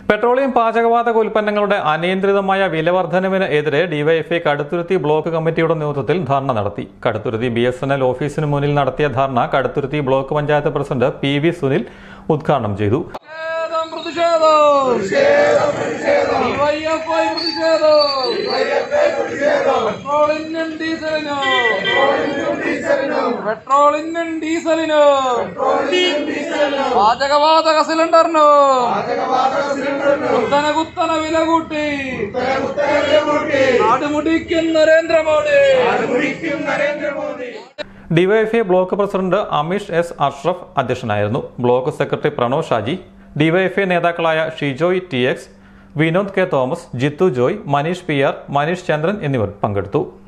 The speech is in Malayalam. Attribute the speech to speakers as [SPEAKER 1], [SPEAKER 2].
[SPEAKER 1] പെട്രോളിയം പാചകവാതക ഉൽപ്പന്നങ്ങളുടെ അനിയന്ത്രിതമായ വിലവർദ്ധനവിന് എതിരെ ഡിവൈഎഫ്ഐ കടുത്തുരുത്തി ബ്ലോക്ക് കമ്മിറ്റിയുടെ നേതൃത്വത്തിൽ ധർണ നടത്തി Kaduthuruthy B S N L ഓഫീസിന് മുന്നിൽ നടത്തിയ dharna Kaduthuruthy block panchayat president P V Sunil ഉദ്ഘാടനം ചെയ്തു
[SPEAKER 2] പ്രതിഷേധം പ്രതിഷേധം ഡിവൈഎഫ്ഐ പ്രതിഷേധം പെട്രോളിനും ഡീസലിനും പെട്രോളിനും ഡീസലിനും പാചകവാതക സിലിണ്ടറിനും കുത്തന കുത്തന വില കൂട്ടി നാടുമുടിക്കും Narendra Modi
[SPEAKER 1] DYFI block president Ameesh S Ashraf അധ്യക്ഷനായിരുന്നു block secretary Pranav Shaji DYFI നേതാക്കളായ Shijoy T X Vinod K Thomas Jithu Joy Maneesh P R Maneesh Chandran എന്നിവർ പങ്കെടുത്തു